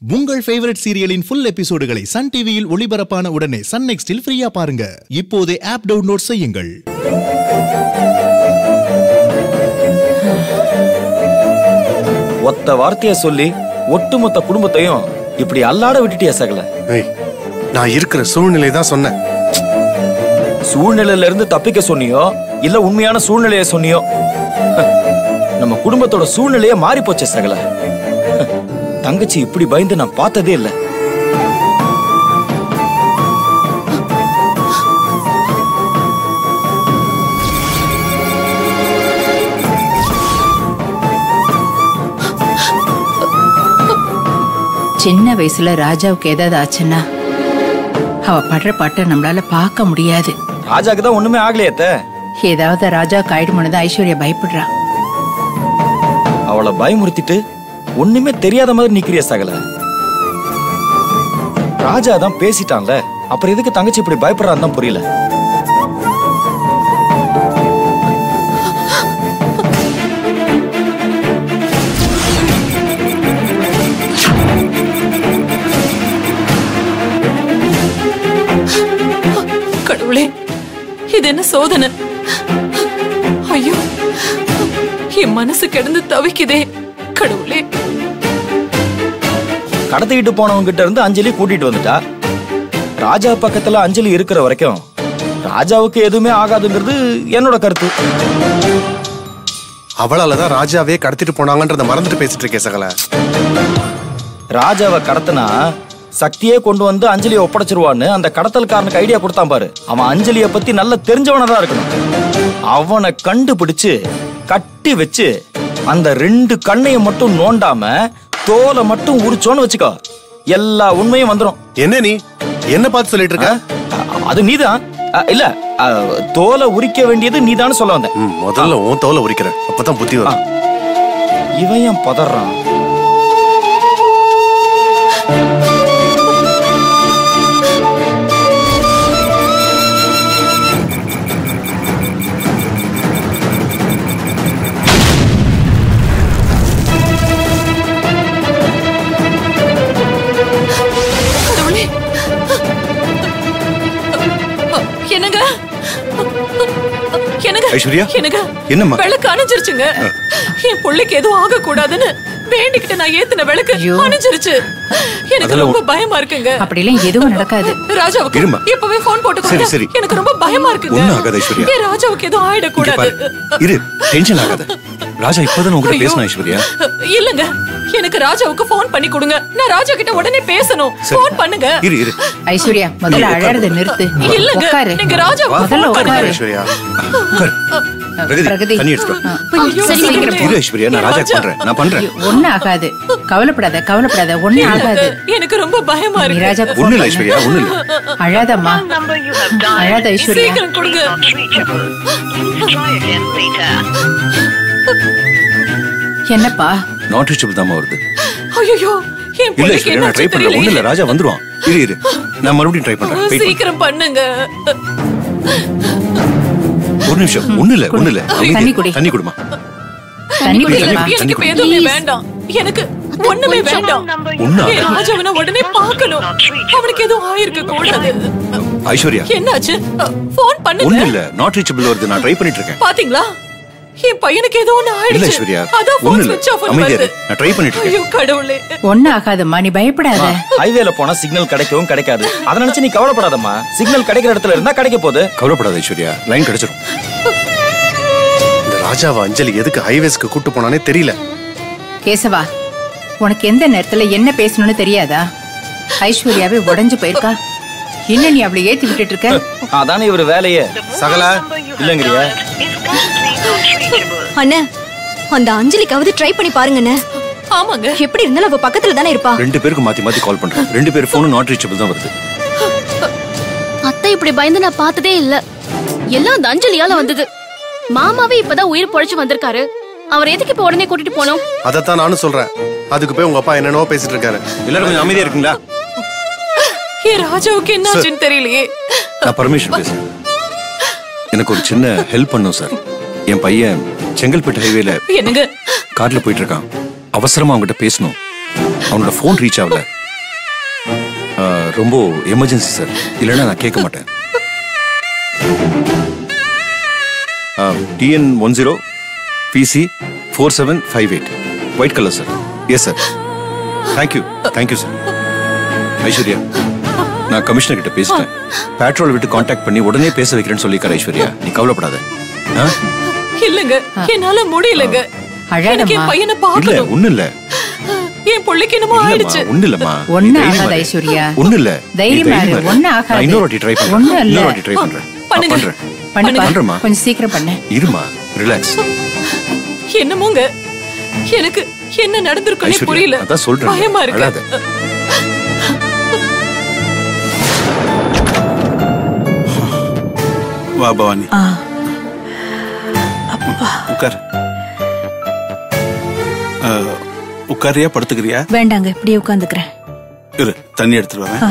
உங்கள் ஃபேவரட் சீரியலின் ஃபுல் எபிசோடுகளை சன் டிவியில் ஒளிபரப்பான உடனே சன் நெக்ஸ்டில் ஃப்ரீயா பாருங்க இப்போதே ஆப் டவுன்லோட் செய்யுங்கள் ஒத்த வார்த்தைய சொல்லி ஒட்டுமொத்த குடும்பத்தையும் இப்படி அல்லாட விட்டுட்டியா சகல ஏய் நான் இருக்கிற சூழ்நிலை தான் சொன்னேன் சூழ்நிலையில இருந்து தப்பிக்க சொன்னியோ இல்ல உண்மையான சூழ்நிலைய சொன்னியோ ஹ, நம்ம குடும்பத்தோட சூழ்நிலையே மாறி போச்சே சகல ஹ, தங்கச்சி இப்படி பயந்து நான் பார்த்ததே இல்ல சின்ன வயசுல ராஜாவுக்கு ஏதாவது ஆச்சுன்னா அவ படுற பாட்டை நம்மளால பார்க்க முடியாது ராஜாக்கு தான் ஒண்ணுமே ஆகலையத்த ஏதாவது ராஜாவுக்கு ஆயிடுமோன்னு தான் ஐஸ்வர்யா பயப்படுறா அவளை பயமுறுத்திட்டு ஒண்ணுமே தெரியாத மாதிரி நிக்கிறிய சகல ராஜா தான் பேசிட்டான்ல அப்புறம் எதுக்கு தங்கச்சி இப்படி பயப்படுறான்னு தான் புரியல கடவுளே இது என்ன சோதனை ஐயோ என் மனசு கிடந்து தவிக்குதே கடவுளே கடத்திக்கிட்டு போனவங்க கிட்ட இருந்து அஞ்சலி கூட்டிட்டு வந்துட்டா ராஜா பக்கத்துல அஞ்சலி இருக்கிற வரைக்கும் ராஜாவுக்கு எதுவுமே ஆகாதுங்கிறது என்னோட கருத்து அவளால தான் ராஜாவே கடத்திட்டு போனாங்கன்றத மறந்துட்டு பேசிட்டு இருக்கேன் சகல ராஜாவை கடத்தினா சக்தியே கொண்டு வந்து அஞ்சலியை ஒப்படைச்சிருவான்னு அந்த கடத்தல்காரனுக்கு ஐடியா கொடுத்தான் பாரு அவன் அஞ்சலிய பத்தி நல்லா தெரிஞ்சவனா தான் இருக்கணும் அவனை கண்டுபிடிச்சு கட்டி வச்சு அந்த ரெண்டு கண்ணையும் மட்டும் நோண்டாம தோலை மட்டும் உரிச்சோன்னு வச்சுக்கோ எல்லா உண்மையும் வந்துரும் என்ன நீ என்ன பார்த்து சொல்லிட்டு இருக்க அ- அது நீதான் அ, இல்ல அ, தோலை உரிக்க வேண்டியது நீதான்னு சொல்ல வந்தேன் ம், முதல்ல உன் தோலை உரிக்கிறேன் அப்பதான் புத்தி வரும் இவன் ஏன் பதறான் கடவுளே என்னங்க என்னங்க ஐஸ்வர்யா? என்னங்க என்னம்மா? விளக்கு அணைஞ்சிருச்சுங்க என் பிள்ளைக்கு எதுவும் ஆக கூடாதுன்னு வேண்டிக்கிட்டு நான் ஏத்தின விளக்கு ஐயோ. அணைஞ்சிருச்சு எனக்கு அதெல்லாம் ரொம்ப பயமா இருக்குங்க அப்படிலாம் எதுவும் நடக்காது ராஜாவுக்கு இரும்மா. இப்பவே போன் போட்டு சரி, கொடுங்க. சரி. எனக்கு ரொம்ப பயமா இருக்குங்க ஒண்ணும் ஆகாது, ஐஸ்வர்யா. ஏன் ராஜாவுக்கு எதுவும் இங்க ஆயிடக்கூடாது பாரு இரு டென்ஷன் ஆகாத ராஜா இப்பதான் உங்ககிட்ட ஐயோ. பேசினா ஐஸ்வர்யா இல்லங்க எனக்கு ராஜாவுக்கு போன் பண்ணி கொடுங்க நான் ராஜா கிட்ட உடனே பேசணும் சரி. போன் பண்ணுங்க இரு இரு ஐஸ்வர்யா முதல்ல நீ உட்காரு. அழறத நிறுத்து இல்லங்க உட்காரு நீங்க ராஜாவுக்கு முதல்ல phone பண்ணுங்க. உட்காரு ஐஸ்வர்யா உட்காரு. பிரகதி பிரகதி. தண்ணி எடுத்துட்டு வா. ஐயோ, சரி, சீக்கிரம் சீக்கிரம் போ. இரு ஐஸ்வர்யா நான் ராஜா பண்றேன் நான் பண்றேன் ஒண்ணு ஆகாது கவலைப்படாத கவலைப்படாத ஒண்ணு ஆகாது எனக்கு ரொம்ப பயமா நீ இருக்கு ராஜாக்கு ஒண்ணு phone இல்ல பண்ணு. ஐஸ்வர்யா ஒண்ணு இல்ல அழாதம்மா number you have dialed அழாத ஐஸ்வர்யா சீக்கிரம் கொடுங்க is not reachable. Please try again later. என்னப்பா நாட் ரீச்சபிள் தான் வருது ஐயோ என் இல்ல பிள்ளைக்கு ஐஸ்வர்யா என்ன நான் ட்ரை பண்றேன் ஒண்ணு இல்ல ராஜா வந்துருவான் இரு இரு நான் மறுபடியும் ட்ரை பண்றேன் Wait பண்ணு. சீக்கிரம் பண்ணுங்க ஒரு நிமிஷம் ஒண்ணு இல்ல ஒண்ணு இல்ல அமைதியா தண்ணி இரு. குடி. தண்ணி குடுமா தண்ணி இல்ல, குடிப்பா எனக்கு இப்ப எதுவுமே வேண்டாம் எனக்கு ஒண்ணுமே வேண்டாம் ஒண்ணு என் ஆகாது. ராஜாவனை உடனே பார்க்கணும் அவனுக்கு எதுவும் ஆயிருக்க கூடாது ஐஸ்வர்யா என்னாச்சு போன் ஒண்ணு பண்ணுங்க இல்ல நாட் ரீச்சபிள் வருது நான் ட்ரை பண்ணிட்டு இருக்கேன் பாத்தீங்களா என் பையனுக்கு ஏதோ ஒண்ணு இல்ல ஆயிடுச்சு ஐஸ்வர்யா அதான் ஒண்ணு போன் இல்ல ஸ்விட்ச் ஆஃப் அமைதியா வருது இரு. நான் ட்ரை பண்ணிட்டு இருக்கேன் ஐயோ கடவுளே ஒண்ணு ஆகாதும்மா நீ பயப்படாத ஹைவேல போனா சிக்னல் கிடைக்கவும் கிடைக்காது அதை நினைச்சு நீ கவலைப்படாதம்மா சிக்னல் கிடைக்கிற இடத்துல இருந்தா கிடைக்க போகுது கவலைப்படாத ஐஸ்வர்யா லைன் கிடைச்சிரும் இந்த ராஜாவை அஞ்சலி எதுக்கு ஹைவேஸ்க்கு கூட்டு போனானே தெரியல கேசவா உனக்கு எந்த நேரத்துல என்ன பேசணும்னு தெரியாதா ஐஸ்வர்யாவே உடைஞ்சு போயிருக்கா இன்னும் நீ அவளை ஏத்தி விட்டுட்டு இருக்க அதானே இவர் வேலையே சகல Number you have இல்லைங்கிறியா? dialed is currently not reachable. அண்ணே அந்த அஞ்சலிக்காவது ட்ரை பண்ணி பாருங்கண்ணே ஆமாங்க எப்படி இருந்தாலும் அவ பக்கத்துல தானே இருப்பா ரெண்டு பேருக்கு மாத்தி மாத்தி கால் பண்றேன் ரெண்டு பேர் போனும் நாட் ரீச்சபிள் தான் வருது அத்தை இப்படி பயந்து நான் பார்த்ததே இல்ல எல்லாம் அந்த அஞ்சலியால வந்தது மாமாவே இப்பதான் உயிர் பொழைச்சு வந்திருக்காரு அவர் எதுக்கு இப்ப உடனே கூட்டிட்டு போனோம் அதைத்தான் நானும் சொல்றேன் அதுக்கு போய் உங்க அப்பா என்னென்னவோ பேசிட்டு இருக்காரு எல்லாரும் கொஞ்சம் அமைதியா இருக்கீங்களா என் ராஜாவுக்கு என்ன ஆச்சுன்னு தெரியலையே நான் பர்மிஷன் பேசுறேன் எனக்கு ஒரு சின்ன ஹெல்ப் பண்ணும் சார் என் பையன் செங்கல்பட்டு ஹைவேல என்னங்க கார்ல போயிட்டு இருக்கான் அவசரமா அவங்ககிட்ட பேசணும் அவனோட ஃபோன் ரீச் ஆகல ஆ, ரொம்ப எமர்ஜென்சி சார் இல்லைன்னா நான் கேட்க மாட்டேன் TN one zero PC four seven five eight white colour sir yes sir thank you thank you sir Aishwarya நான் கமிஷனர் கிட்ட பேசிட்டேன் பேட்ரோல் விட்டு காண்டாக்ட் பண்ணி உடனே பேச வைக்கிறேன்னு சொல்லியிருக்காரு ஐஸ்வர்யா நீ கவலைப்படாத ஆ? இல்லங்க என்னால முடியலங்க எனக்கு என் பையனை இல்ல பார்க்கணும் ஒண்ணு இல்ல என் பிள்ளைக்கு என்னமோ இல்லம்மா, ஆயிடுச்சு ஒண்ணு இல்லம்மா ஒண்ணு நீ தைரியமா ஆகாது இரு. ஐஸ்வர்யா. ஒண்ணு இல்ல தைரியமா நீ இரு, இரு. ஒண்ணு ஆகாது. நான் இன்னொரு வாட்டி ட்ரை பண்றேன் ஒண்ணும் இல்ல. இன்னொரு வாட்டி ட்ரை பண்றேன் நான் பண்ணுங்க. பண்றேன் பண்ணுப்பா பண்றேம்மா கொஞ்சம் சீக்கிரம் பண்ணு இருமா ரிலாக்ஸ் என்னமோங்க எனக்கு என்ன நடந்திருக்குன்னு ஐஸ்வர்யா, புரியல அதான் சொல்றேன். பயமா இருக்கு அழாத. வா பவானி உட்கார் அஹ், உட்காரியா படுத்துக்கிறியா வேண்டாங்க இப்படியே உட்காந்துக்கிறேன் இரு தண்ணி எடுத்துட்டு வரேன்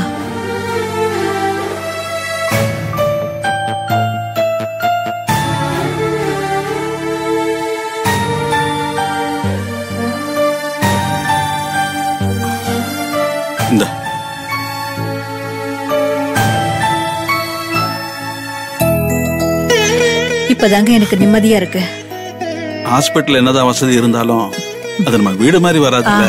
இந்த இப்பதாங்க எனக்கு நிம்மதியா இருக்கு ஹாஸ்பிட்டல் என்னதான் வசதி இருந்தாலும் அது நம்ம வீடு மாதிரி வராதுல்ல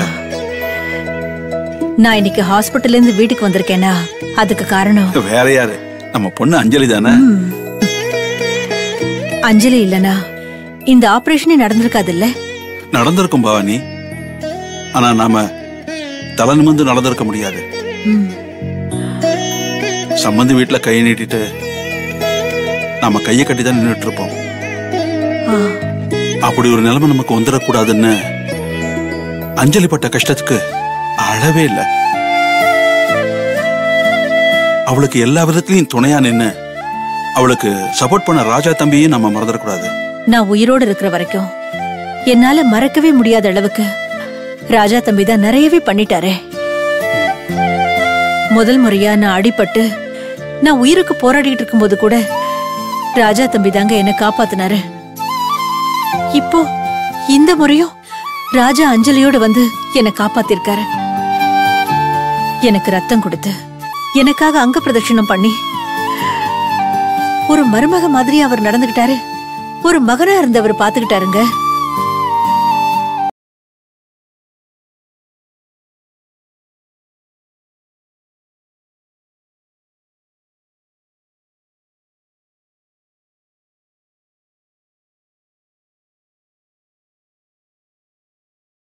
நான் இன்னைக்கு ஹாஸ்பிட்டல்ல இருந்து வீட்டுக்கு வந்திருக்கேனா அதுக்கு காரணம் வேற யாரு நம்ம பொண்ணு அஞ்சலி தானே அஞ்சலி இல்லனா இந்த ஆபரேஷனே நடந்திருக்காதுல்ல நடந்திருக்கும் பவானி ஆனா நாம தலை நிமிர்ந்து நடந்திருக்க முடியாது ம். சம்மந்தி வீட்டுல கை நீட்டிட்டு நாம கையை கட்டி தான் நின்றுட்டு இருப்போம் ஆ, அப்படி ஒரு நிலைமை நமக்கு வந்துடக்கூடாதுன்னு அஞ்சலி பட்ட கஷ்டத்துக்கு அளவே இல்லை அவளுக்கு எல்லா விதத்திலையும் துணையா நின்னு அவளுக்கு சப்போர்ட் பண்ண ராஜா தம்பியும் நம்ம மறந்துடக்கூடாது நான் உயிரோடு இருக்கிற வரைக்கும் என்னால மறக்கவே முடியாத அளவுக்கு ராஜா தம்பி தான் நிறையவே பண்ணிட்டாரே முதல் முறையா நான் அடிபட்டு நான் உயிருக்கு போராடிட்டு இருக்கும்போது கூட ராஜா தம்பி தாங்க என்ன காப்பாத்தினாரு இப்போ இந்த முறையும் ராஜா அஞ்சலியோட வந்து என்னை காப்பாத்திருக்காரு எனக்கு ரத்தம் கொடுத்து எனக்காக அங்க பிரதட்சணம் பண்ணி ஒரு மருமக மாதிரி அவர் நடந்துகிட்டாரு ஒரு மகனா இருந்தவர் பாத்துக்கிட்டாருங்க